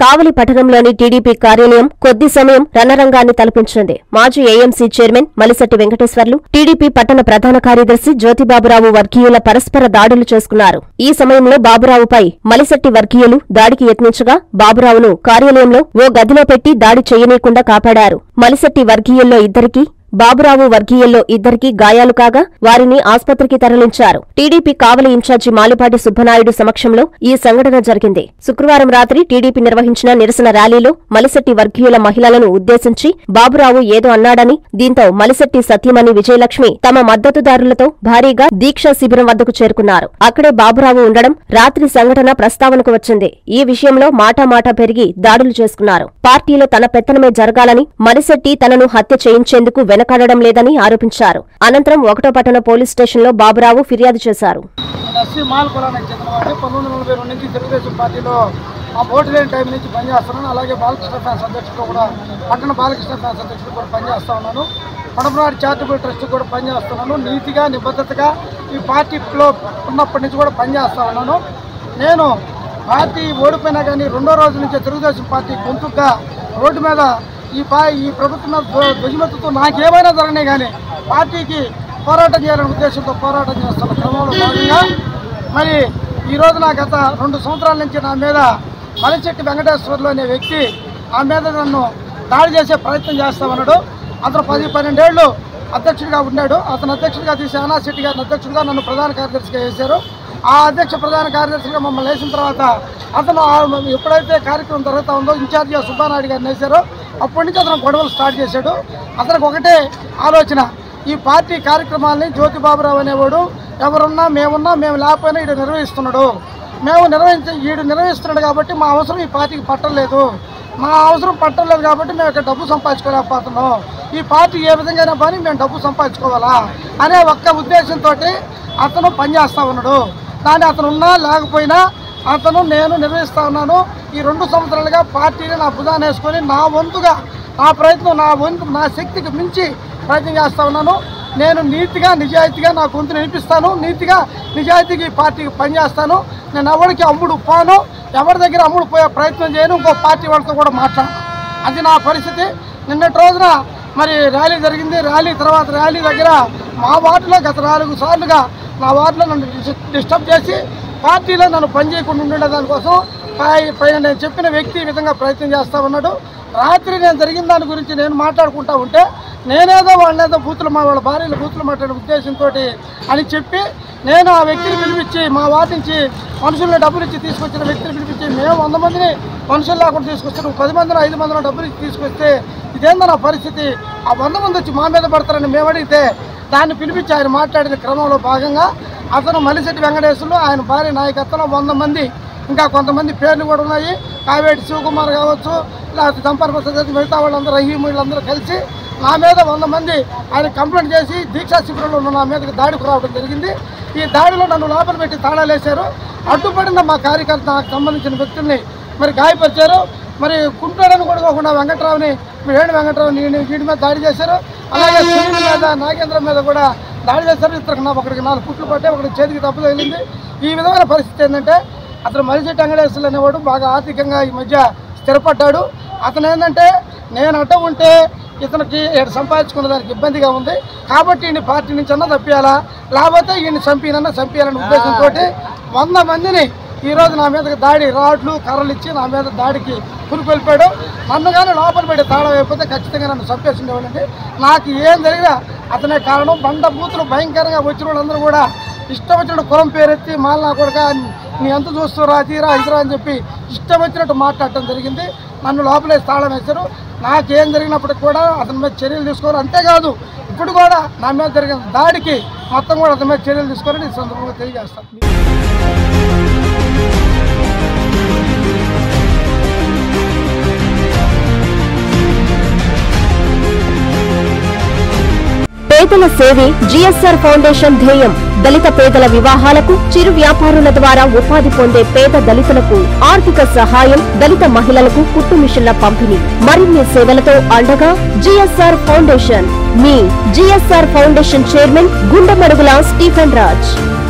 కావలి పట్టణంలోని టీడీపీ కార్యాలయం కొద్ది సమయం రణరంగాన్ని తలపించింది మాజీ ఏఎంసీ చైర్మన్ మలిశెట్టి వెంకటేశ్వర్లు టీడీపీ పట్టణ ప్రధాన కార్యదర్శి జ్యోతిబాబురావు వర్గీయుల పరస్పర దాడులు చేసుకున్నారు ఈ సమయంలో బాబురావుపై మలిశెట్టి వర్గీయులు దాడికి యత్నించగా బాబురావును కార్యాలయంలో ఓ గదిలో పెట్టి దాడి చేయనీయకుండా కాపాడారు మలిశెట్టి వర్గీయుల్లో ఇద్దరికీ బాబురావు వర్గీయుల్లో ఇద్దరికి గాయాలు కాగా వారిని ఆస్పత్రికి తరలించారు టీడీపీ కావలి ఇన్ఛార్జి మాలిపాటి సుబ్బనాయుడు సమక్షంలో ఈ సంఘటన జరిగింది శుక్రవారం రాత్రి టీడీపీ నిర్వహించిన నిరసన ర్యాలీలో మలిశెట్టి వర్గీయుల మహిళలను ఉద్దేశించి బాబురావు ఏదో అన్నాడని దీంతో మలిశెట్టి సతీమణి విజయలక్ష్మి తమ మద్దతుదారులతో భారీగా దీక్షా శిబిరం వద్దకు చేరుకున్నారు అక్కడే బాబురావు ఉండడం రాత్రి సంఘటన ప్రస్తావనకు వచ్చింది ఈ విషయంలో మాటామాటా పెరిగి దాడులు చేసుకున్నారు పార్టీలో తన పెత్తనమే జరగాలని మలిశెట్టి తనను హత్య చేయించేందుకు వెనకాడడం లేదని ఆరోపించారు అనంతరం ఒకటో పట్టణ పోలీస్ స్టేషన్లో బాబురావు ఫిర్యాదు చేశారు నేను ఎస్సీ మాల్ కులానికి చెందినవాడిని పంతొమ్మిది వందల నలభై రెండు నుంచి తెలుగుదేశం పార్టీలో ఆ ఓటు లేని టైం నుంచి పనిచేస్తున్నాను అలాగే బాలకృష్ణ ఫ్యాన్స్ అధ్యక్షుడు కూడా పట్టణ బాలకృష్ణ ఫ్యాన్స్ అధ్యక్షుడు కూడా పనిచేస్తా ఉన్నాను పడమనాడు చారిటబుల్ ట్రస్ట్ కూడా పనిచేస్తున్నాను నీతిగా నిబద్ధతగా ఈ పార్టీలో ఉన్నప్పటి నుంచి కూడా పనిచేస్తా ఉన్నాను నేను పార్టీ ఓడిపోయినా కానీ రెండో రోజు నుంచే తెలుగుదేశం పార్టీ గొంతుగా రోడ్డు మీద ఈ పా ఈ ప్రభుత్వం మీద ధ్వ- ధ్వజమెత్తుతూ నాకేమైనా జరగనే కానీ పార్టీకి పోరాటం చేయాలనే ఉద్దేశంతో పోరాటం చేస్తున్న క్రమంలో భాగంగా మరి ఈ రోజున గత రెండు సంవత్సరాల నుంచి నా మీద మలిశెట్టి వెంకటేశ్వర్లు అనే వ్యక్తి నా మీద నన్ను దాడి చేసే ప్రయత్నం చేస్తా ఉన్నాడు అతను పది పన్నెండేళ్ళు అధ్యక్షుడిగా ఉన్నాడు అతను అధ్యక్షుడిగా తీసి అనా శెట్టి గారిని అధ్యక్షుడిగా నన్ను ప్రధాన కార్యదర్శిగా వేశారు ఆ అధ్యక్ష ప్రధాన కార్యదర్శిగా మమ్మల్ని వేసిన తర్వాత అతను ఆ- ఎప్పుడైతే కార్యక్రమం జరుగుతూ ఉందో ఇన్ఛార్జిగా సుబ్బానాయుడు గారిని వేశారో అప్పటి నుంచి అతను గొడవలు స్టార్ట్ చేశాడు అతనికి ఒకటే ఆలోచన ఈ పార్టీ కార్యక్రమాల్ని జ్యోతిబాబురావు అనేవాడు ఎవరున్నా మేమున్నా మేము లేకపోయినా ఈడు నిర్వహిస్తున్నాడు మేము నిర్వహించ ఈడు నిర్వహిస్తున్నాడు కాబట్టి మా అవసరం ఈ పార్టీకి పట్టలేదు మా అవసరం పట్టలేదు కాబట్టి మేము ఇక్కడ డబ్బు సంపాదించుకోలేకపోతున్నాం ఈ పార్టీ ఏ విధంగా పని మేము డబ్బు సంపాదించుకోవాలా అనే ఒక్క ఉద్దేశంతో అతను పనిచేస్తా ఉన్నాడు కానీ అతను ఉన్నా లేకపోయినా అతను నేను నిర్వహిస్తా ఉన్నాను ఈ రెండు సంవత్సరాలుగా పార్టీని నా భుజాన్ని వేసుకొని నా వంతుగా నా ప్రయత్నం నా వంతు నా శక్తికి మించి ప్రయత్నం చేస్తా ఉన్నాను నేను నీతిగా నిజాయితీగా నా గొంతు వినిపిస్తాను నీతిగా నిజాయితీగా ఈ పార్టీకి పనిచేస్తాను నేను ఎవరికి అమ్ముడు పోను ఎవరి దగ్గర అమ్ముడు పోయే ప్రయత్నం చేయను ఇంకో పార్టీ వాళ్ళతో కూడా మాట్లాడను అది నా పరిస్థితి నిన్నటి రోజున మరి ర్యాలీ జరిగింది ర్యాలీ తర్వాత ర్యాలీ దగ్గర మా వార్డులో గత నాలుగు సార్లుగా నా వార్డులో నన్ను డిస్- డిస్టర్బ్ చేసి పార్టీలో నన్ను పనిచేయకుండా ఉండే దానికోసం పై- పైన నేను చెప్పిన వ్యక్తి ఈ విధంగా ప్రయత్నం చేస్తా ఉన్నాడు రాత్రి నేను జరిగిన దాని గురించి నేను మాట్లాడుకుంటా ఉంటే నేనేదో వాళ్ళేదో బూతులు మా వాళ్ళ భార్యలు బూతులు మాట్లాడే ఉద్దేశంతో అని చెప్పి నేను ఆ వ్యక్తిని పిలిపించి మా వార్డు నుంచి మనుషుల్ని డబ్బులు ఇచ్చి తీసుకొచ్చిన వ్యక్తిని పిలిపించి మేము వంద మందిని మనుషులు లేకుండా తీసుకొస్తే నువ్వు పది మందిని ఐదు మందిని డబ్బులు ఇచ్చి తీసుకొస్తే ఇదేందో నా పరిస్థితి ఆ వంద మంది వచ్చి మా మీద పడతారని మేము అడిగితే దాన్ని పిలిపించి ఆయన మాట్లాడిన క్రమంలో భాగంగా అతను మలిశెట్టి వెంకటేశ్వరులు ఆయన భార్య నాయకత్వంలో వంద మంది ఇంకా కొంతమంది పేర్లు కూడా ఉన్నాయి కావేటి శివకుమార్ కావచ్చు లేకపోతే దంపర్ ప్రసాద్ మిగతా వాళ్ళందరూ రహీం వీళ్ళందరూ కలిసి నా మీద వంద మంది ఆయన కంప్లైంట్ చేసి దీక్షా శిబిరంలో ఉన్న నా మీదకి దాడికి రావడం జరిగింది ఈ దాడిలో నన్ను లోపల పెట్టి తాళాలు వేశారు అడ్డుపడిన మా కార్యకర్త నాకు సంబంధించిన వ్యక్తుల్ని మరి గాయపరిచారు మరి కుంటాడని కూడా కాకుండా వెంకట్రావుని వేణు వెంకట్రావు వీడి మీద దాడి చేశారు అలాగే సునీల్ మీద నాగేంద్ర మీద కూడా దాడి చేశారు ఇతనికి నా ఒకరికి నాలుగు పుట్లు పట్టే ఒకటి చేతికి తప్పు తగిలింది ఈ విధమైన పరిస్థితి ఏంటంటే అతను మలిశెట్టి వెంకటేశ్వరులు అనేవాడు బాగా ఆర్థికంగా ఈ మధ్య స్థిరపడ్డాడు అతను ఏంటంటే నేను అడ్డ ఉంటే ఇతనికి ఈడ సంపాదించుకున్న దానికి ఇబ్బందిగా ఉంది కాబట్టి ఈయన పార్టీ నుంచి అన్నా తప్పియాలా లేకపోతే ఈయన చంపినన్నా చంపియాలనే ఉద్దేశంతో వంద మందిని ఈ రోజు నా మీదకి దాడి రాడ్లు కర్రలు ఇచ్చి నా మీద దాడికి పురికొల్పాడు నన్ను కానీ లోపల పెట్టి తాళం అయిపోతే ఖచ్చితంగా నన్ను చంపేసి ఉండేవాళ్ళండి నాకు ఏం జరిగినా అతనే కారణం బండ బూతులు భయంకరంగా వచ్చిన వాళ్ళందరూ కూడా ఇష్టం వచ్చినట్టు కులం పేరెత్తి మాలనా కొడక నీ ఎంత చూస్తురా తీరా ఇదిరా అని చెప్పి ఇష్టం వచ్చినట్టు మాట్లాడటం జరిగింది నన్ను లోపలేసి తాళం వేశారు నాకేం జరిగినప్పటికి కూడా అతని మీద చర్యలు తీసుకోరు అంతేకాదు ఇప్పుడు కూడా నా మీద జరిగిన దాడికి మొత్తం కూడా అతని మీద చర్యలు తీసుకోరని ఈ సందర్భంగా తెలియజేస్తాను పేదల సేవే జిఎస్ఆర్ ఫౌండేషన్ ధ్యేయం దళిత పేదల వివాహాలకు చిరు వ్యాపారుల ద్వారా ఉపాధి పొందే పేద దళితులకు ఆర్థిక సహాయం దళిత మహిళలకు కుట్టు మిషన్ల పంపిణీ మరిన్ని సేవలతో అండగా జిఎస్ఆర్ ఫౌండేషన్ మీ GSR foundation chairman Gundamadugula Stephen Raj